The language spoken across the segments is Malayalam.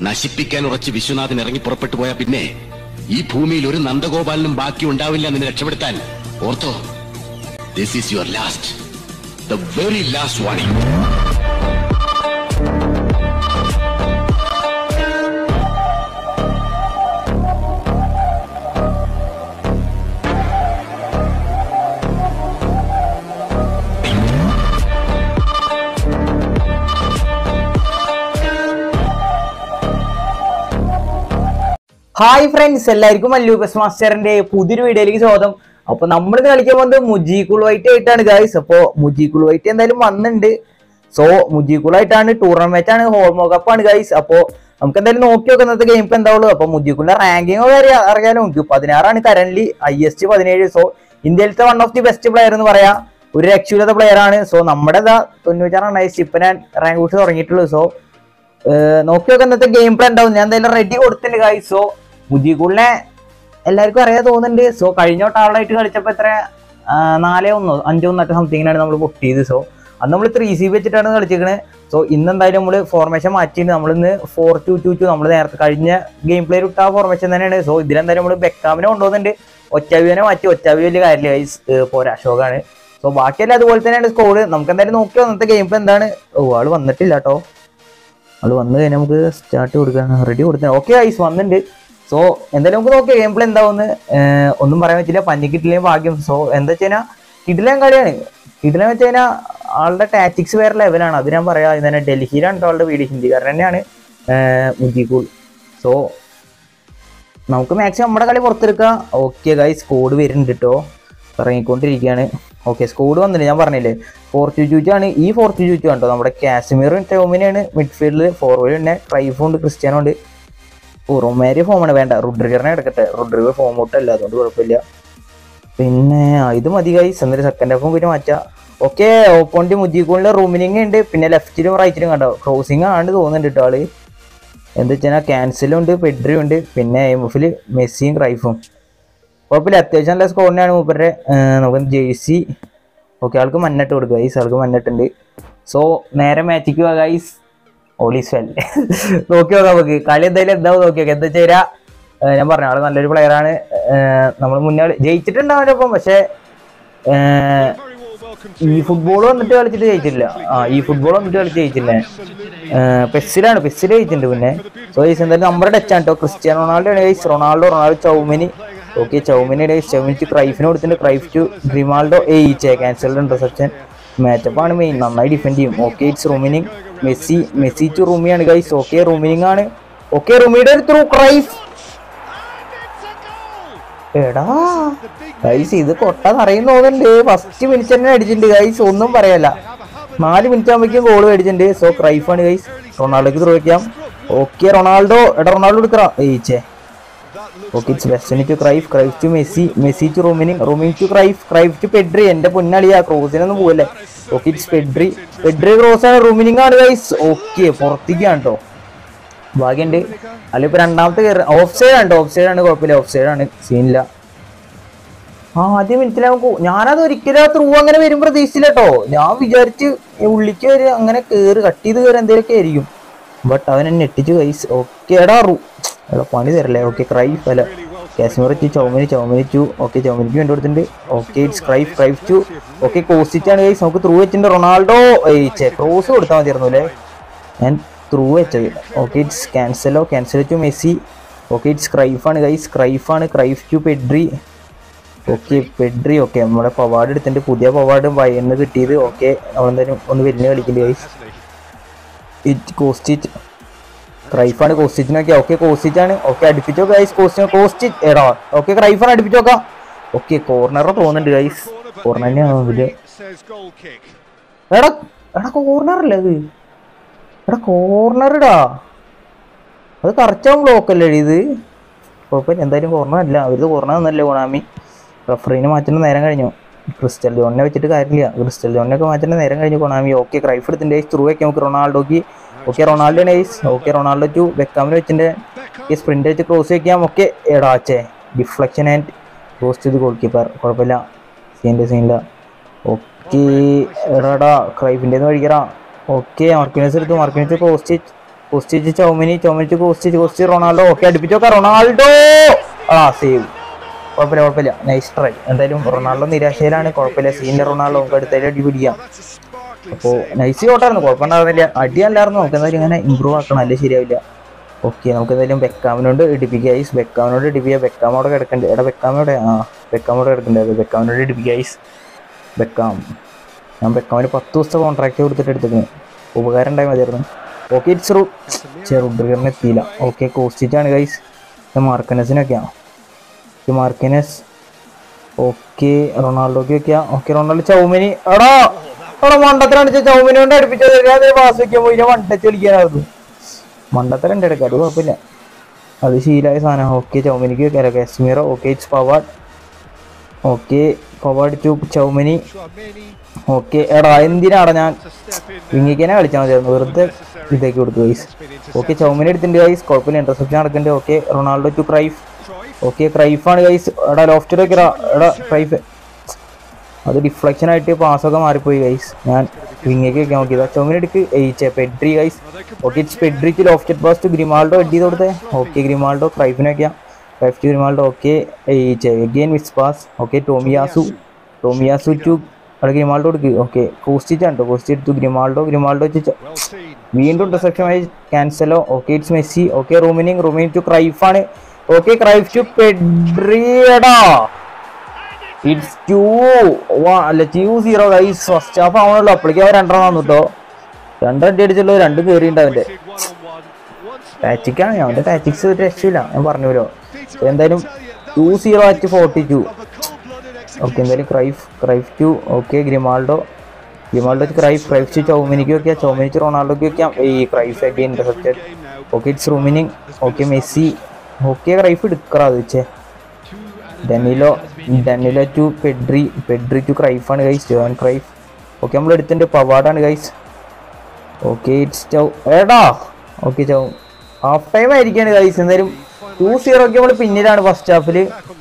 നശിപ്പിക്കാൻ ഉറച്ച് വിശ്വനാഥൻ ഇറങ്ങി പുറപ്പെട്ടു പോയാ പിന്നെ ഈ ഭൂമിയിൽ ഒരു നന്ദഗോപാലനും ബാക്കി ഉണ്ടാവില്ല നിന്നെ രക്ഷപ്പെടുത്താൻ ഓർത്തോ this is your last the very last warning hi friends എല്ലാവർക്കും മല്ലൂക്കസ് മാസ്റ്ററിന്റെ പുതിയൊരു വീഡിയോയിലേക്ക് സ്വാഗതം അപ്പൊ നമ്മളിത് കളിക്കാൻ പോകുന്നത് മുജീക്കുൾ വൈറ്റ് ആയിട്ടാണ് ഗായ്സ് അപ്പൊ മുജീക്കുൾ വൈറ്റ് എന്തായാലും വന്നിട്ടുണ്ട് സോ മുജീക്കുൾ ആയിട്ടാണ് ടൂർണമെന്റ് ആണ് ഹോൾമോ കപ്പ് ആണ് ഗായ്സ് അപ്പൊ നമുക്ക് എന്തായാലും നോക്കി നോക്കുന്നത് ഗെയിം ഇപ്പൊ എന്താവുള്ളൂ അപ്പൊ മുജീക്കുളിന്റെ റാങ്കിങ് വരെ അറിയാലോ നമുക്ക് പതിനാറാണ് കറന്റ് ഐ എസ് ടി പതിനേഴ് സോ ഇന്ത്യയിലത്തെ one of the best player എന്ന് പറയാം ഒരു രക്ഷയില്ലാത്ത പ്ലെയർ ആണ് സോ നമ്മുടെ ഇതാ തൊണ്ണൂറ്റാറാണ് ഐസ് ഇപ്പൊ ഞാൻ റാങ്ക് കൂട്ടി തുടങ്ങിയിട്ടുള്ളൂ സോ നോക്കി നോക്കാൻ ഇന്നത്തെ ഗെയിം പ്ലേ ഉണ്ടാവും ഞാൻ എന്തായാലും റെഡി കൊടുത്തിട്ടുണ്ട് ഗായ്സ് സോ മുജീബുളിനെ എല്ലാവർക്കും അറിയാൻ തോന്നുന്നുണ്ട് സോ കഴിഞ്ഞ വട്ടം ആളായിട്ട് കളിച്ചപ്പോൾ എത്ര ആ, നാലേ ഒന്നോ അഞ്ചോ ഒന്നൊക്കെ സംതിങ്ങിനാണ് നമ്മൾ പൊട്ടിയത് സോ അന്ന് നമ്മൾ ത്രീ സി ബി വെച്ചിട്ടാണ് കളിച്ചിരിക്കുന്നത് സോ ഇന്ന് എന്തായാലും നമ്മൾ ഫോർമേഷൻ മാറ്റിയിട്ട് നമ്മൾ ഇന്ന് ഫോർ ടു ടു ടു നമ്മൾ നേരത്തെ കഴിഞ്ഞ ഗെയിം പ്ലേ ഇട്ട ഫോർമേഷൻ തന്നെയാണ് സോ ഇതിലെന്തായാലും നമ്മൾ ബെക്കാമിനെ കൊണ്ടുപോകുന്നുണ്ട് ഒറ്റാവിനെ മാറ്റി ഒറ്റാവി വലിയ കാര്യമില്ല ഗൈസ് പോരാ അശോകാണ് സോ ബാക്കിയെല്ലാം അതുപോലെ തന്നെയാണ് സ്കോഡ് നമുക്ക് എന്തായാലും നോക്കിയോ അന്നത്തെ ഗെയിം പ്ലേ എന്താണ് ഓ ആള് വന്നിട്ടില്ല കേട്ടോ അത് വന്നു കഴിഞ്ഞാൽ നമുക്ക് സ്റ്റാർട്ട് കൊടുക്കാൻ റെഡി കൊടുക്കാൻ ഓക്കെ ഐസ് വന്നിട്ടുണ്ട് സോ എന്തായാലും നമുക്ക് നോക്കിയാൽ ഗെയിം പ്ലേ എന്താവുമെന്ന് ഏർ ഒന്നും പറയാൻ പറ്റില്ല പഞ്ഞിക്കിട്ടില്ലെങ്കിൽ ഭാഗ്യം സോ എന്താ വെച്ച് കഴിഞ്ഞാൽ കിടിലൻ കളിയാണ് കിടിലൻ വെച്ച് കഴിഞ്ഞാൽ ആളുടെ ടാറ്റിക്സ് വേറെ ലെവലാണ് അത് ഞാൻ പറയാം ഇത് തന്നെ ഡൽഹിയിലാണ് കേട്ടോ ആളുടെ വീട് ഹിന്ദിക്കാരൻ തന്നെയാണ് മുജിക്കുൾ സോ നമുക്ക് മാക്സിമം നമ്മുടെ കളി പുറത്തെടുക്കാം ഓക്കെ ഗൈ സ്കോഡ് വരുന്നുണ്ട് കേട്ടോ ഇറങ്ങിക്കൊണ്ടിരിക്കുകയാണ് ഓക്കെ സ്കോഡ് വന്നില്ല ഞാൻ പറഞ്ഞില്ലേ ഫോർട്ടി ചൂച്ചാണ് ഈ ഫോർട്ടി ചൂച്ചു കണ്ടോ നമ്മുടെ കാശ്മീറും ടോമിനെയാണ് മിഡ്ഫീൽഡിൽ ഫോർവേഡ് തന്നെ ട്രൈഫും ഉണ്ട് ക്രിസ്ത്യാനോ ഉണ്ട് ഓ റൊമാരി ഫോമാണ് വേണ്ട റുഡ്രിഗറിനെ എടുക്കട്ടെ റുഡ്രിഗർ ഫോം ഔട്ടല്ല അതുകൊണ്ട് കുഴപ്പമില്ല പിന്നെ ആ, ഇത് മതി ഗൈസ് എന്നിട്ട് സെക്കൻഡ് ഹാഫും പിന്നെ മാറ്റാം ഓക്കെ ഓപ്പോണ്ടി മുജിക്കോളിന്റെ റൂമിനിങ് ഉണ്ട് പിന്നെ ലെഫ്റ്റിലും റൈറ്റിലും കണ്ടോ ക്രോസിംഗ് ആണ് തോന്നുന്നുണ്ട് കേട്ടോ ആള് എന്താ വെച്ചാൽ ക്യാൻസലും ഉണ്ട് പെഡ്രിയും ഉണ്ട് പിന്നെ എം എഫിൽ മെസ്സിയും ക്രൈഫും കുഴപ്പമില്ല അത്യാവശ്യം നല്ല സ്കോറിനാണ് മൂപ്പരുടെ നമുക്ക് ജേഴ്സി ഓക്കെ ആൾക്ക് മഞ്ഞട്ട് കൊടുക്കുക ഗൈസ് ആൾക്ക് മഞ്ഞട്ടുണ്ട് സോ നേരെ മാച്ചിക്ക് പോവാ ഗൈസ് ഓളീസ് വെൽ നോക്കി നോക്കാം നമുക്ക് കളി എന്തായാലും എന്താവും നോക്കി നോക്കാം എന്താ വെച്ചാൽ ഞാൻ പറഞ്ഞു ആള് നല്ലൊരു player ആണ് നമ്മൾ മുന്നേ കളി- ജയിച്ചിട്ടുണ്ടാവില്ല ഇപ്പം പക്ഷേ ഏർ, ഈ ഫുട്ബോൾ വന്നിട്ട് കളിച്ചിട്ട് ജയിച്ചില്ല ആ ഈ ഫുട്ബോൾ വന്നിട്ട് കളിച്ച് ജയിച്ചില്ല പെസ്സിലാണ് പെസ്സിൽ ജയിച്ചിട്ടുണ്ട് പിന്നെ സോ ഗൈസ് എന്തായാലും നമ്മുടെ ടച്ചാണ് കേട്ടോ ക്രിസ്ത്യാനോ റൊണാൾഡോ ആണ് guys Ronaldo Ronaldo Chouameni okay Chouameni guys Chouameni to ക്രൈഫിന് കൊടുത്തിട്ടുണ്ട് ക്രൈഫ് ടു ഗ്രിമാൾഡോ ഏയിച്ചേ ക്യാൻസൽഡ് ഇന്റർസെപ്ഷൻ മാച്ചപ്പ് ആണ് മെയിൻ നന്നായി ഡിഫെൻഡ് ചെയ്യും okay it's Rummenigge Messi Messi to റൂമിയാണ് ഗൈസ് ഓക്കെ റൂമിനിങ് ആണ് ഓക്കെ റൂമിയുടെ ഒരു ത്രൂ ക്രൈഫ് എടാ ഗൈസ് ഇത് കൊട്ടാന്ന് അറിയുന്ന തോന്നുന്നുണ്ട് ഫസ്റ്റ് മിനിറ്റ് തന്നെ അടിച്ചിട്ടുണ്ട് ഗൈസ് ഒന്നും പറയല്ല നാല് മിനിറ്റ് ആകുമ്പോഴേക്കും ഗോൾ മേടിച്ചിട്ടുണ്ട് സോ ക്രൈഫാണ് ഗൈസ് റൊണാൾഡോക്ക് ത്രൂ വയ്ക്കാം ഓക്കെ റൊണാൾഡോ എടാ റൊണാൾഡോ എടുക്കറ ഏച്ചേ ഓക്കെ ഇറ്റ്സ് വെസ്റ്റനി to Cruyff Cruyff to Messi Messi to Rummenigge Rummenigge to Cruyff Cruyff to Pedri എന്റെ പൊന്നളിയാ ക്രോസിനൊന്നും പോവല്ലേ okay it's Pedri Pedri cross ആണ് റൂമിനിങ് ആണ് ഗൈസ് ഓക്കെ പുറത്തേക്കാണ് കേട്ടോ ഭാഗ്യമുണ്ട് അല്ല ഇപ്പൊ രണ്ടാമത്തെ കയറി ഓഫ് സൈഡ് ആണ് ഓഫ് സൈഡ് ആണ് കുഴപ്പമില്ല ഓഫ് സൈഡ് ആണ് സീനില്ല ആ ആദ്യം മിനിറ്റിലാവും ഞാനത് ഒരിക്കലും ആ ത്രൂ അങ്ങനെ വരും പ്രതീക്ഷിച്ചില്ല കേട്ടോ ഞാൻ വിചാരിച്ച് ഉള്ളിക്ക് വരെ അങ്ങനെ കേറി കട്ട് ചെയ്ത് കയറി എന്തെങ്കിലുമൊക്കെ ആയിരിക്കും ബട്ട് അവൻ എന്നെ ഞെട്ടിച്ചു കൈസ് ഓക്കെ എടാ റൂ എടാ പണി തരല്ലേ ഓക്കെ ക്രൈഫ് അല്ല Casemiro to Chouameni Chouameni to okay ചൗമിനിക്ക് വേണ്ടി കൊടുത്തിട്ടുണ്ട് okay it's Cruyff Cruyff to okay കോസ്റ്റിച്ചാണ് കൈസ് നമുക്ക് ത്രൂ വെച്ചിട്ടുണ്ട് റൊണാൾഡോ ഏച്ചേ ക്രോസ് കൊടുത്താൽ മതിയായിരുന്നു അല്ലേ ഞാൻ ത്രൂ വെച്ചത് okay it's Cancelo Cancelo to Messi okay it's ക്രൈഫാണ് ഗൈസ് ക്രൈഫാണ് Cruyff to Pedri okay Pedri okay നമ്മുടെ പവാർഡ് എടുത്തിട്ട് പുതിയ പവാർഡ് വയന്ന് കിട്ടിയത് ഓക്കെ നമ്മളെന്തായാലും ഒന്ന് വലിയ കളിക്കുന്നുണ്ട് ഗൈസ് ഇറ്റ് കോസ്റ്റിച്ച് ക്രൈഫാണ് കോസ്റ്റിച്ചിനൊക്കെ ഓക്കെ കോസ്റ്റിച്ചാണ് ഓക്കെ അടുപ്പിച്ചോ ഗൈസ് കോസ്റ്റിനോ കോസ്റ്റിച്ച് എടാ ഓക്കെ ക്രൈഫാണ് അടുപ്പിച്ച് നോക്കാം ഓക്കെ കോർണർ തോന്നുന്നുണ്ട് ഗൈസ് കോർണർ തന്നെയാണ് ഇതില് എടാ എടാ കോർണർ അല്ലേ അത് എടാ കോർണർ ഇടാ അത് കറക്റ്റാവും ബ്ലോക്ക് അല്ലേ ഇത് കുഴപ്പമില്ല എന്തായാലും കോർണർ അല്ല അവര് കോർണർ ഒന്നല്ലേ ഗുണാമി റഫറീനെ മാറ്റുന്ന നേരം കഴിഞ്ഞു ക്രിസ്റ്റൽ ജോണിനെ വെച്ചിട്ട് കാര്യമില്ല ക്രിസ്റ്റൽ ജോണിനെ ഒക്കെ മാറ്റുന്ന നേരം കഴിഞ്ഞു കൊണാമി ഓക്കെ ക്രൈഫ് എടുത്തിൻ്റെ ത്രൂ വെക്കാം നമുക്ക് റൊണാൾഡോക്ക് okay Ronaldo nice okay Ronaldo to വെക്കാമിന് വെച്ചിട്ട് ഈ സ്പ്രിന്റ് വെച്ച് ക്രോസ് വെക്കാം ഓക്കെ എടാച്ചേ ഡിഫ്ലക്ഷൻ ആൻഡ് ക്രോസ് ചെയ്ത് ഗോൾ കീപ്പർ കുഴപ്പമില്ല സീൻ്റെ സീനില്ല ഓക്കെ എടാടാ ക്രൈഫിൻ്റെ കഴിക്കറാ ഓക്കെ മാർക്കിനസ് എടുത്തു മാർക്കിനസ് ക്രോസ് കോസ്റ്റിച്ച് ചൗമിനി ചൗമിനിച്ച് കോസ്റ്റിച്ച് കോസ്റ്റി റൊണാൾഡോ ഓക്കെ അടുപ്പിച്ചോക്കെ റൊണാൾഡോ ആ സേവ് കുഴപ്പമില്ല കുഴപ്പമില്ല നൈസ് ട്രൈ എന്തായാലും റൊണാൾഡോ നിരാശയിലാണ് കുഴപ്പമില്ല സീനിയർ റൊണാൾഡോ നമുക്ക് അടുത്തായിട്ട് അടി പിടിക്കാം അപ്പോൾ നൈസ് ഷോട്ടായിരുന്നു കുഴപ്പമുണ്ടായിരുന്നില്ല അടിയല്ലായിരുന്നു നമുക്ക് എന്തായാലും ഇങ്ങനെ ഇമ്പ്രൂവ് ആക്കണം അല്ലേ ശരിയാവില്ല ഓക്കെ നമുക്ക് എന്തായാലും ബെക്കാമിനോട് ഇടിപ്പിക്കുക ഐസ് ബെക്കാമിനോട് ഇടിപ്പിക്കുക ബെക്കാം അവിടെ കിടക്കണ്ട് എടാ ബെക്കാമോടെ ആ ബെക്കാമോടെ കിടക്കണ്ടത് ബെക്കാമിനോട് ഇടിപ്പിക്കുക ഐസ് ബെക്കാം ഞാൻ ബെക്കാമിന് പത്ത് ദിവസത്തെ കോൺട്രാക്ട് കൊടുത്തിട്ട് എടുത്തിരുന്നു ഉപകാരം ഉണ്ടായി മതിയായിരുന്നു ഓക്കെ ഇറ്റ്സ് റൂ ചെറുഡ്രിഗറിന് എത്തിയില്ല ഓക്കെ കോസ്റ്റിച്ചാണ് ഗൈസ് മാർക്കനസിനൊക്കെയാണ് ഓക്കെ മാർക്കനസ് ഓക്കെ റൊണാൾഡോക്ക് വെക്കാം ഓക്കെ റൊണാൾഡോ ചൗമിനി എടാ എടാ മണ്ടത്തിലാണ് ചൗമിനി കൊണ്ട് അടുപ്പിച്ചത് ഞാൻ പാസ് വെക്കാൻ പോയി ഞാൻ വണ്ടച്ച് കളിക്കാനായിരുന്നു മണ്ടത്തരം ഉണ്ട് ഇടയ്ക്ക് അത് കുഴപ്പമില്ല അത് ശീലമായ സാധനം ഓക്കെ ചൗമിനിക്ക് വെക്കാം കാശ്മീറോ okay it's Pavard okay Pavard to Chouameni okay എടാ എന്തിനാടാ ഞാൻ വിങ്ങിക്കനെ കളിച്ചാൽ മതിയായിരുന്നു വെറുതെ ഇതേക്ക് കൊടുത്തു ഗൈസ് ഓക്കെ ചൗമിനി എടുത്തിട്ടുണ്ട് ഗൈസ് കുഴപ്പമില്ല ഇന്റർസെപ്ഷൻ നടക്കുന്നുണ്ട് okay Ronaldo to Cruyff okay ക്രൈഫാണ് ഗൈസ് എടാ ലോഫ്റ്റ് വെക്കടാ എടാ ക്രൈഫ് അത് ഡിഫ്ലക്ഷൻ ആയിട്ട് പാസ്സൊക്കെ മാറിപ്പോയി ഗൈസ് ഞാൻ വിങ്ങേക്ക് വെക്കാൻ നോക്കിയതാ ചൗമിനി എടുക്ക് എയ്ച്ചെ പെഡ്രി ഗൈസ് ഓക്കെ ഇറ്റ്സ് പെഡ്രിക്ക് ലോഫ്റ്റ് പാസ് ടു ഗ്രിമാൾഡോ എഡ് ചെയ്ത് കൊടുത്തേ ഓക്കെ ഗ്രിമാൾഡോ ക്രൈഫിന് വെക്കാം ക്രൈഫ് ടു ഗ്രിമാൾഡോ ഓക്കെ എയ്ച്ചെ again miss pass okay Tomiyasu Tomiyasu to അവിടെ ഗ്രിമാൾഡോ എടുക്ക് ഓക്കെ കോസ്റ്റിച്ചാണ് കേട്ടോ കോസ്റ്റി എടുത്തു ഗ്രിമാൾഡോ ഗ്രിമാൾഡോ വെച്ച് വീണ്ടും ഇന്റർസെപ്ഷൻ ആയി Cancelo okay it's Messi okay Rummenigge Rummenigge to ക്രൈഫാണ് ഓക്കെ ക്രൈഫ് ടു പെഡ്രിയടാ ഇറ്റ്സ് ടു അല്ല two zero guys first half ആവണല്ലോ അപ്പോഴേക്കും അവർ രണ്ടെണ്ണം വന്നു കേട്ടോ രണ്ടടി അടിച്ചുള്ളൂ രണ്ടും കയറിയിട്ടുണ്ട് അവൻ്റെ ടാറ്റിക്കാണ് അവൻ്റെ ടാറ്റിക്സ് ഒരു രക്ഷയില്ല ഞാൻ പറഞ്ഞല്ലോ എന്തായാലും two zero at forty two okay എന്തായാലും Cruyff Cruyff to okay Grimaldo Grimaldo Cruyff Cruyff to ചൗമിനിക്ക് വെക്കാം ചൗമിനിക്ക് റൊണാൾഡോക്ക് വെക്കാം ഈ Cruyff again intercepted okay it's Rummenigge okay Messi okay Cruyff എടുക്കറാ അത് വെച്ചേ Danilo Danilo to Pedri Pedri to ക്രൈഫാണ് ഗൈസ് ജോൻ ക്രൈഫ് ഓക്കെ നമ്മൾ എടുത്തിട്ടുണ്ട് പവാഡാണ് ഗൈസ് ഓക്കെ ഇറ്റ്സ് ചൗ എടാ ഓക്കെ ചൗ ഹാഫ് ടൈം ആയിരിക്കാണ് ഗൈസ് എന്തായാലും ടു സീറോക്ക് നമ്മൾ പിന്നിലാണ് ഫസ്റ്റ് ഹാഫിൽ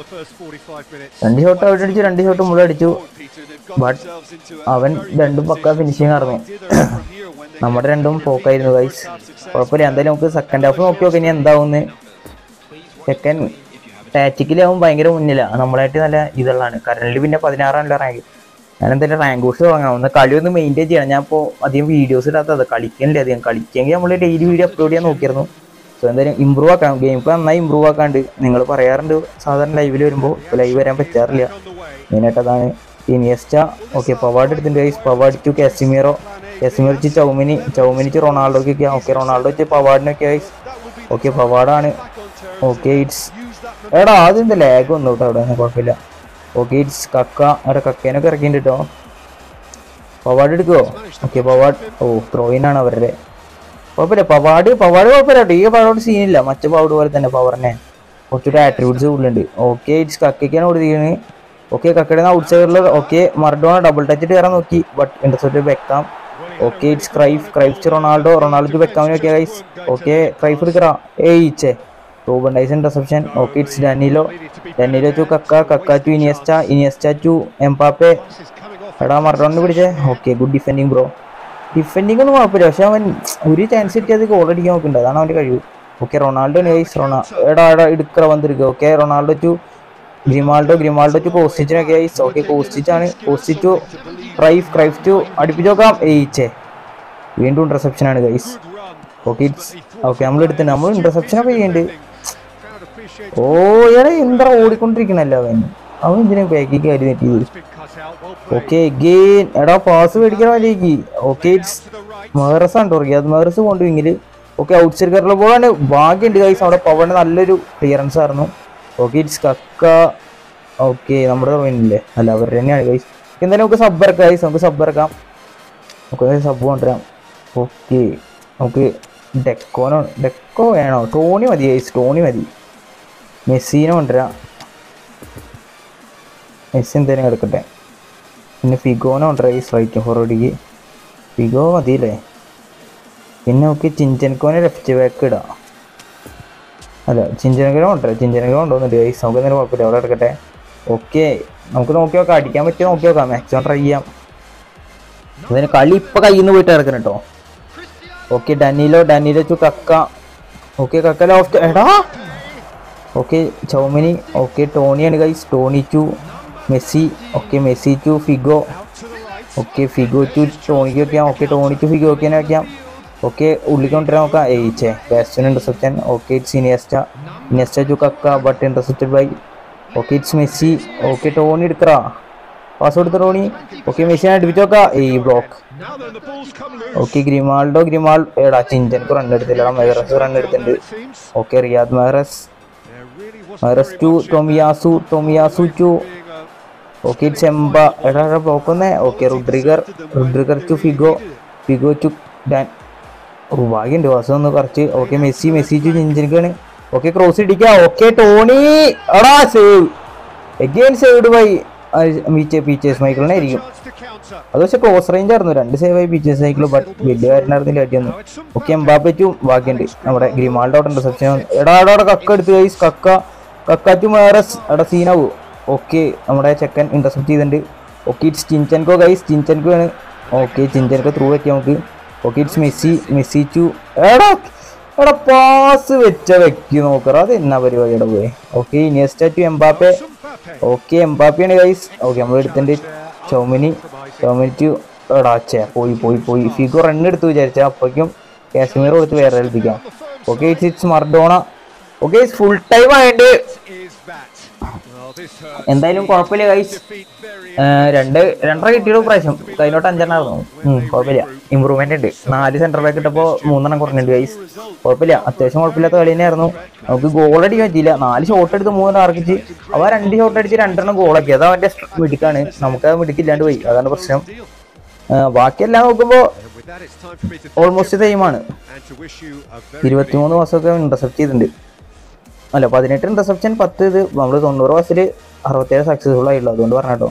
രണ്ട് ഷോട്ട് അവിടെ അടിച്ചു രണ്ട് ഷോട്ട് മുഴുവൻ അടിച്ചു ബട്ട് അവൻ രണ്ടും പക്ക ഫിനിഷിങ് ആയിരുന്നു നമ്മുടെ രണ്ടും പോക്കായിരുന്നു ഗൈസ് കുഴപ്പമില്ല എന്തായാലും നമുക്ക് സെക്കൻഡ് ഹാഫ് നോക്കി നോക്കാം ഇനി എന്താവുന്ന് സെക്കൻഡ് ടാറ്റിക്കലാവും ഭയങ്കര മുന്നിലാണ് നമ്മളായിട്ട് നല്ല ഇതുള്ളതാണ് കറന്റ് പിന്നെ പതിനാറാണല്ലോ റാങ്ക് ഞാൻ എന്തായാലും റാങ്ക് കോഴ്സ് തുടങ്ങാം ഒന്ന് കളി ഒന്ന് മെയിൻറ്റെയിൻ ചെയ്യണം ഞാൻ ഇപ്പോൾ അധികം വീഡിയോസ് ഇടാത്തത് കളിക്കണില്ല അധികം കളിക്കെങ്കിൽ നമ്മൾ ഡെയിലി വീഡിയോ അപ്ലോഡ് ചെയ്യാൻ നോക്കിയിരുന്നു സോ എന്തായാലും ഇമ്പ്രൂവ് ആക്കാം ഗെയിം ഇപ്പോൾ നന്നായി ഇമ്പ്രൂവ് ആക്കാണ്ട് നിങ്ങൾ പറയാറുണ്ട് സാധാരണ ലൈവിൽ വരുമ്പോൾ ഇപ്പോൾ ലൈവ് വരാൻ പറ്റാറില്ല മെയിനായിട്ട് അതാണ് ഇനിയസ്റ്റ ഓക്കെ പവാഡ് എടുത്തിട്ടുണ്ട് guys Pavard to Casemiro Casemiro to Chouameni Chouameni to റൊണാൾഡോക്ക് ഓക്കെ റൊണാൾഡോ ടു പവാഡിനൊക്കെ ഗൈസ് ഓക്കെ പവാഡാണ് ഓക്കെ ഇറ്റ്സ് എടാ അതെന്താ ലാഗ് വന്നു കേട്ടോ അവിടെ കുഴപ്പമില്ല ഓക്കെ ഇറ്റ്സ് കക്ക അവിടെ കക്കേനൊക്കെ ഇറക്കിയിട്ടുണ്ട് കേട്ടോ പവാഡ് എടുക്കുവോ ഓക്കെ പവാഡ് ഓ ത്രോയിനാണ് അവരുടെ കുഴപ്പമില്ല പവാഡ് പവാഡ് കുഴപ്പമില്ല കേട്ടോ ഈ പവാഡ് സീനില്ല മറ്റേ പവാഡ് പോലെ തന്നെ പവറിനെ കുറച്ചുകൂടി ആട്രിബ്യൂട്ട്സ് കൂടുതലുണ്ട് ഓക്കെ ഇറ്റ്സ് കക്കയ്ക്കാണ് കൊടുത്തിരിക്കുന്നത് ഓക്കെ കക്കയുടെ ഔട്ട് സൈഡിൽ ഓക്കെ മർഡോണ ഡബിൾ ടച്ച് കയറാൻ നോക്കി ബട്ട് ഇന്റർസെപ്റ്റ് വെക്കാം okay it's Cruyff Cruyff Ronaldo Ronaldo വെക്കാമെന്ന് നോക്കിയ ഗൈസ് ഓക്കെ ക്രൈഫ് എടുക്കറാ ഏയിച്ചേ Ruben Dias interception okay it's Danilo Danilo to Kaka Kaka to Iniesta Iniesta to Mbappe എടാ മറഡോണിന് പിടിച്ചേ okay good defending bro defending ഒന്നും കുഴപ്പമില്ല പക്ഷെ അവൻ ഒരു ചാൻസ് കിട്ടിയത് ഗോൾ അടിക്കാൻ നോക്കുന്നുണ്ട് അതാണ് അവൻ്റെ കഴിവ് ഓക്കെ റൊണാൾഡോ നൈസ് റൊണാ എടാ എടാ എടുക്കറ വന്നിരിക്കുക okay Ronaldo to Grimaldo Grimaldo to കോസ്റ്റിച്ചിനൊക്കെ ഐസ് ഓക്കെ കോസ്റ്റിച്ചാണ് Kostic to Cruyff Cruyff to അടുപ്പിച്ച് നോക്കാം ഏയിച്ചേ വീണ്ടും ഇന്റർസെപ്ഷൻ ആണ് ഗൈസ് ഓക്കെ ഇറ്റ്സ് ഓക്കെ നമ്മൾ എടുത്തിട്ടുണ്ട് നമ്മൾ ഇന്റർസെപ്ഷൻ ഒക്കെ ചെയ്യുന്നുണ്ട് ഓ എടാ എന്താ ഓടിക്കൊണ്ടിരിക്കണല്ലോ അവൻ അവൻ എന്തിനാ ബാക്കിക്ക് കാര്യം തെറ്റിയത് ഓക്കെ ഗെയിൻ എടാ പാസ് മേടിക്കാൻ മതിയേക്ക് ഓക്കെ ഇറ്റ്സ് മേറസ് ആണ് തുടങ്ങി അത് മേറസ് കൊണ്ട് വിങ്ങില് ഓക്കെ ഔട്ട് സൈഡ് കയറുള്ള ബോളാണ് ഭാഗ്യമുണ്ട് ഗൈസ് അവിടെ പവറിന് നല്ലൊരു ക്ലിയറൻസ് ആയിരുന്നു ഓക്കെ ഇറ്റ്സ് കക്ക ഓക്കെ നമ്മുടെ വിന്നില്ലേ അല്ല അവരുടെ തന്നെയാണ് ഗൈസ് എന്തായാലും നമുക്ക് സബ് ഇറക്കാം ഗൈസ് നമുക്ക് സബ് ഇറക്കാം നമുക്ക് സബ് കൊണ്ടുവരാം ഓക്കെ നമുക്ക് ഡെക്കോനോ ഡെക്കോ വേണോ ടോണി മതി ഗൈസ് ടോണി മതി മെസ്സിനെ കൊണ്ടുവരാം മെസ്സി എന്തായാലും കിടക്കട്ടെ പിന്നെ ഫിഗോനെ കൊണ്ടുവരാം ഈ സ്ട്രൈക്ക് ഫോർവേഡിക്ക് ഫിഗോ മതിയില്ലേ പിന്നെ നമുക്ക് ചിഞ്ചൻകോനെ ലെഫ്റ്റ് ബാക്ക് ഇടാം അല്ല ചിഞ്ചനകരം കൊണ്ടുവരാം ചിഞ്ചനകരം കൊണ്ടുവന്നിട്ട് ഗൈസ് നമുക്ക് എന്തെങ്കിലും കുഴപ്പമില്ല അവിടെ കിടക്കട്ടെ ഓക്കെ നമുക്ക് നോക്കി നോക്കാം അടിക്കാൻ പറ്റിയ നോക്കി നോക്കാം മാക്സിമം ട്രൈ ചെയ്യാം അതിന് കളി ഇപ്പൊ കയ്യിൽ നിന്ന് പോയിട്ട് കിടക്കണം കേട്ടോ okay Danilo Danilo to Kaka okay Kaka loft എടാ ഓക്കെ ചൗമിനി ഓക്കെ ടോണിയാണ് guys Toni to Messi okay Messi to Figo okay Figo to ടോണിക്ക് വെക്കാം ഓക്കെ ടോണി ടു ഫിഗോ ഒക്കെ വെക്കാം ഓക്കെ ഉള്ളിൽ കൊണ്ടുവരാൻ നോക്കാം ഏച്ചേ Basten interception okay it's Iniesta Iniesta to Kaka but intercepted by okay it's Messi okay Toni എടുക്കറാ പാസ് കൊടുത്ത ടോണി ഓക്കെ മെസ്സിനെ അടുപ്പിച്ച് നോക്കാം ഈ block Now then, the ball's come loose. Okay Grimaldo ഗ്രിമാൾ എടാ ചിഞ്ചൻക്ക് റൺ എടുത്തില്ല മെഹറസ് റൺ എടുത്തിട്ടുണ്ട് Seems okay Riyad Mahrez there really wasn't Mahrez very to much in Tomiyasu Tomiyasu to being a okay ചെമ്പ എടാ എടാ ബ്ലോക്ക് ഒന്നേ okay Rudiger Rudiger to Figo Figo to Dan ഓ ഭാഗ്യമുണ്ട് വാസം ഒന്ന് കുറച്ച് ഓക്കെ മെസ്സി മെസ്സി ടു ചിഞ്ചനിക്കാണ് ഓക്കെ ക്രോസ് ഇടിക്കുക ഓക്കെ ടോണി എടാ സേവ് എഗെയിൻ സേവ്ഡ് ബൈ പീച്ചേഴ്സ് മൈക്കിളിനെ ആയിരിക്കും chance to counter. അത് പക്ഷെ ക്ലോസ് റേഞ്ച് ആയിരുന്നു രണ്ട് സേവ് ആയി പീച്ചേഴ്സ് സൈക്കിൾ ബട്ട് വലിയ കാര്യമായിരുന്നില്ല അടിയൊന്നും ഓക്കെ എംബാപ്പറ്റും ബാക്കിയുണ്ട് നമ്മുടെ ഗ്രിമാൾഡോ അവിടെ റിസപ്ഷൻ എടാ എടാ എടാ കക്ക എടുത്ത് ഗൈസ് കക്ക കക്കാറ്റു മേറസ് എടാ സീനാവു ഓക്കെ നമ്മുടെ ചെക്കൻ ഇന്റർസെപ്റ്റ് ചെയ്തിട്ടുണ്ട് okay it's Zinchenko guys Zinchenko ആണ് ഓക്കെ ചിഞ്ചൻകോ ത്രൂ വെക്കാം നമുക്ക് okay it's Messi Messi to എടാ എടാ പാസ് വെച്ച വ്യക്തി നോക്കറ അത് എന്നാ പരിപാടിയുടെ പോയി okay Iniesta to Mbappe Mbappe. Okay എംബാപ്പിയാണ് ഗൈസ് ഓക്കെ നമ്മൾ എടുത്തിട്ടുണ്ട് ചൗമിനി ചൗമിനി ടു എടാച്ചേ പോയി പോയി പോയി ഫിഗോ റൺ എടുത്ത് വിചാരിച്ച അപ്പോഴേക്കും കാശ്മീർ കൊടുത്ത് വേറെ ഏൽപ്പിക്കാം okay it's it's Maradona okay full time ആയിട്ട് Is that? Well, this hurt. എന്തായാലും കുഴപ്പമില്ല ഗൈസ് Defeat very രണ്ട് രണ്ടര കിട്ടിയൊരു പ്രാവശ്യം കഴിഞ്ഞോട്ട് അഞ്ചെണ്ണായിരുന്നു ഉം, കുഴപ്പമില്ല ഇമ്പ്രൂവ്മെന്റ് ഉണ്ട് നാല് സെന്റർ ബാക്ക് ഇട്ടപ്പോൾ മൂന്നെണ്ണം കുറഞ്ഞിട്ടുണ്ട് ഗൈസ് കുഴപ്പമില്ല അത്യാവശ്യം കുഴപ്പമില്ലാത്ത കളി തന്നെയായിരുന്നു നമുക്ക് ഗോൾ അടിക്കാൻ പറ്റിയില്ല നാല് ഷോട്ട് എടുത്ത് മൂന്ന് ടാർഗറ്റ് അവ രണ്ട് ഷോട്ട് അടിച്ച് രണ്ടെണ്ണം ഗോളാക്കി അത് അവന്റെ മിടുക്കാണ് നമുക്ക് അത് മിടുക്കില്ലാണ്ട് പോയി അതാണ് പ്രശ്നം ആ, ബാക്കിയെല്ലാം നോക്കുമ്പോൾ With that, it's time for me to almost സെയിമാണ് and to wish you a very ഇരുപത്തിമൂന്ന് മാസമൊക്കെ ഇന്റർസെപ്റ്റ് ചെയ്തിട്ടുണ്ട് അല്ല പതിനെട്ട് ഇന്റർസെപ്ഷൻ പത്ത് ഇത് നമ്മൾ തൊണ്ണൂറ് മാസത്തിൽ അറുപത്തേഴ് സക്സസ്ഫുൾ ആയിട്ടുള്ളൂ അതുകൊണ്ട് പറഞ്ഞോ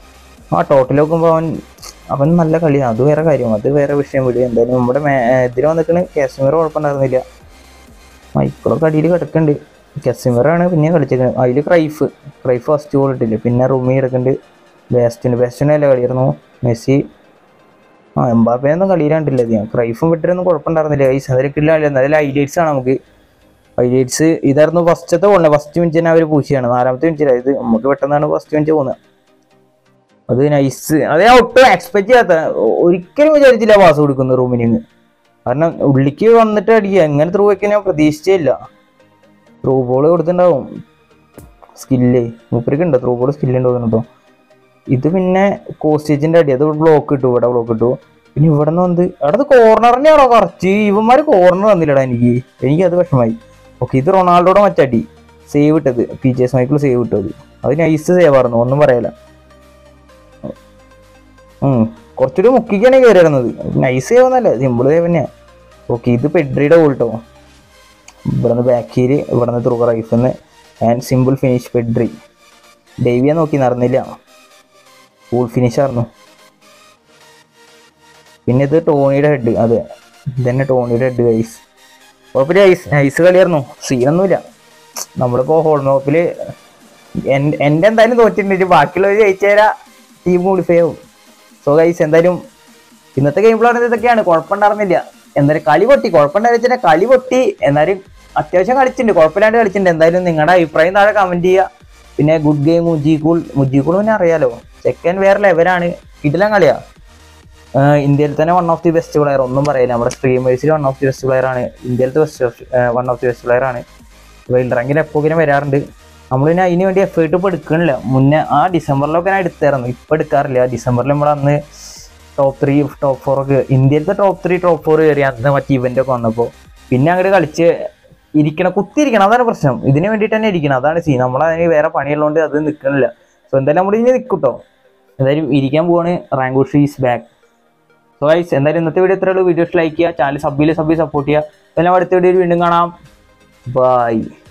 ആ ടോട്ടൽ നോക്കുമ്പോൾ അവൻ അവൻ നല്ല കളിയാണ് അത് വേറെ കാര്യം അത് വേറെ വിഷയം വിടുക എന്തായാലും നമ്മുടെ മേ എതിരെ വന്നിക്കണ് കാശ്മീർ കുഴപ്പമുണ്ടായിരുന്നില്ല മൈക്കിളൊക്കെ അടിയിൽ കിടക്കുന്നുണ്ട് കസിമറാണ് പിന്നെ കളിച്ചേക്കുന്നത് അതിൽ ക്രൈഫ് ക്രൈഫ് ഫസ്റ്റ് ഗോൾ ഇട്ടില്ല പിന്നെ റുമി എടുക്കുന്നുണ്ട് ബേസ്റ്റിന് ബേസ്റ്റിന് നല്ല കളിയായിരുന്നു മെസ്സി ആ എംബാപ്പയൊന്നും കളിയിലാണ്ടില്ല അധികം ക്രൈഫും വിട്ടിട്ടൊന്നും കുഴപ്പമുണ്ടായിരുന്നില്ല ഈ അതിലൊക്കെ എന്നാലും ഹൈലൈറ്റ്സ് ആണ് നമുക്ക് ഹൈലൈറ്റ്സ് ഇതായിരുന്നു ഫസ്റ്റത്തെ പോകുന്നത് ഫസ്റ്റ് മിനിറ്റ് തന്നെ അവർ പൂശിയാണ് നാലാമത്തെ മിനിറ്റില്ല ഇത് നമുക്ക് പെട്ടെന്നാണ് ഫസ്റ്റ് മിനിറ്റ് പോകുന്നത് അത് നൈസ് അത് ഞാൻ ഒട്ടും എക്സ്പെക്ട് ചെയ്യാത്ത ഒ- ഒരിക്കലും വിചാരിച്ചില്ല പാസ് കൊടുക്കുന്നു റൂമിനിങ് കാരണം ഉള്ളിക്ക് വന്നിട്ട് അടിക്കുക എങ്ങനെ ത്രൂ വെക്കാൻ ഞാൻ പ്രതീക്ഷിച്ചേ ഇല്ല ത്രൂ ബോൾ കൊടുത്തിട്ടുണ്ടാവും സ്കില്ല് മൂപ്പർക്ക് ഉണ്ട് ത്രൂ ബോൾ സ്കില്ല് ഉണ്ട് കേട്ടോ ഇത് പിന്നെ കോസ്റ്റേജിന്റെ അടി അത് ബ്ലോക്ക് ഇട്ടു ഇവിടെ ബ്ലോക്ക് ഇട്ടു പിന്നെ ഇവിടെ നിന്ന് വന്ന് അവിടെ കോർണർ തന്നെയാണോ കുറച്ച് ഇവന്മാര് കോർണർ തന്നില്ലടാ എനിക്ക് എനിക്ക് അത് വിഷമായി ഓക്കെ ഇത് റൊണാൾഡോടെ മറ്റടി സേവ് ഇട്ടത് പി ജെ മൈക്കിൾ സേവ് ഇട്ടത് അത് നൈസ് സേവ് ആയിരുന്നു ഒന്നും പറയല ഉം കുറച്ചുകൂടി മുക്കിക്കാണ് കയറി ഇടുന്നത് നൈസ് സേവ് ഒന്നല്ല സിമ്പിൾ സേവ് തന്നെയാണ് ഓക്കെ ഇത് പെഡ്രിയുടെ ഗോൾട്ടോ ഇവിടെ നിന്ന് ബാക്കിയിൽ ഇവിടെ നിന്ന് ത്രൂ റൈഫിന്ന് ആൻഡ് സിമ്പിൾ ഫിനിഷ് പെഡ്രി ഡേവിയെ നോക്കി നടന്നില്ല ഫുൾ ഫിനിഷ് ആയിരുന്നു പിന്നെ ഇത് ടോണിയുടെ ഹെഡ് അതെ ഇതന്നെ ടോണിയുടെ ഹെഡ് ഗൈസ് കുഴപ്പമില്ല ഐസ് ഐസ് കളിയായിരുന്നു സീനൊന്നുമില്ല നമ്മളിപ്പോൾ ഹോൾമോക്കിൽ എൻ്റെ എന്തായാലും തോറ്റിട്ടുണ്ട് ബാക്കിയുള്ളവർ ജയിച്ചേരാ ടീം മോഡിഫൈ ആവും സോ ഗൈസ് എന്തായാലും ഇന്നത്തെ ഗെയിം പ്ലാൻ ഇതൊക്കെയാണ് കുഴപ്പമുണ്ടായിരുന്നില്ല എന്തായാലും കളി പൊട്ടി കുഴപ്പമുണ്ടായിരുന്ന കളി പൊട്ടി എന്നാലും അത്യാവശ്യം കളിച്ചിട്ടുണ്ട് കുഴപ്പമില്ലാണ്ട് കളിച്ചിട്ടുണ്ട് എന്തായാലും നിങ്ങളുടെ അഭിപ്രായം താഴെ കമന്റ് ചെയ്യുക പിന്നെ ഗുഡ് ഗെയിം മുജീകൂൾ മുജീകൂൾ പിന്നെ അറിയാലോ സെക്കൻഡ് വേറെ ലെവലാണ് ഇതിലും കളിയാ ആഹ് ഇന്ത്യയിൽ തന്നെ one of the best player ഒന്നും പറയില്ല നമ്മുടെ സ്ട്രീമേഴ്സിൽ one of the best player ആണ് ഇന്ത്യയിലത്തെ best one of the best player ആണ് വൈൽഡ് റാങ്കിൽ എപ്പോഴും വരാറുണ്ട് നമ്മൾ പിന്നെ അതിന് വേണ്ടി എഫേർട്ട് ഇപ്പോൾ എടുക്കണില്ല മുന്നേ ആ ഡിസംബറിലൊക്കെ ഞാൻ എടുത്തായിരുന്നു ഇപ്പം എടുക്കാറില്ല ഡിസംബറിൽ നമ്മൾ അന്ന് ടോപ്പ് ത്രീ ടോപ്പ് ഫോർ ഒക്കെ ഇന്ത്യയിലത്തെ ടോപ്പ് ത്രീ ടോപ്പ് ഫോർ കയറി അന്ന് മറ്റേ ഇവന്റ് ഒക്കെ വന്നപ്പോൾ പിന്നെ അങ്ങോട്ട് കളിച്ച് ഇരിക്കണം കുത്തിയിരിക്കണം അതാണ് പ്രശ്നം ഇതിന് വേണ്ടിയിട്ട് തന്നെ ഇരിക്കണം അതാണ് സീൻ നമ്മൾ അതിന് വേറെ പണിയുള്ളതുകൊണ്ട് അത് നിൽക്കണില്ല സോ എന്തായാലും നമ്മൾ ഇനി നിൽക്കൂട്ടോ എന്തായാലും ഇരിക്കാൻ പോവാണ് റാങ്കോഷ് ഈസ് ബാക്ക് സോ ഗൈസ് എന്തായാലും ഇന്നത്തെ വീഡിയോ ഇത്രയുള്ളൂ വീഡിയോസ് ലൈക്ക് ചെയ്യുക ചാനൽ സബിയിൽ സബിൽ സപ്പോർട്ട് ചെയ്യുക എല്ലാം അടുത്ത വീഡിയോയിൽ വീണ്ടും കാണാം ബൈ